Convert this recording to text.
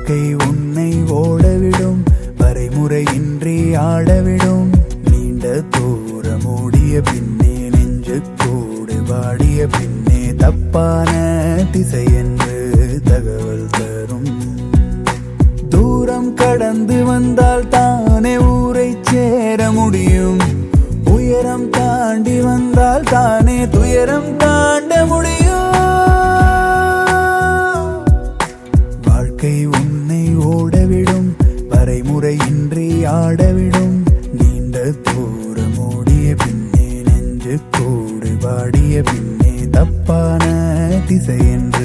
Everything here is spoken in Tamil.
வாழ்க்கை உன்னை ஓடவிடும் வரைமுறையின்றி ஆடவிடும் நீண்ட தூரம் ஓடிய பின்னே நெஞ்சு கூடு வாடிய பின்னே தப்பான திசை என்று தகவல் தரும் தூரம் கடந்து வந்தால் தானே ஊரை சேர முடியும் உயரம் தாண்டி வந்தால் தானே துயரம் தாண்ட முடியும் வாழ்க்கை உன்னை ஓடவிடும் வரைமுறையின்றி ஆடவிடும் நீண்ட தூரம் ஓடிய பின்னே நெஞ்சு கூடு வாடிய பின்னே தப்பான திசை என்று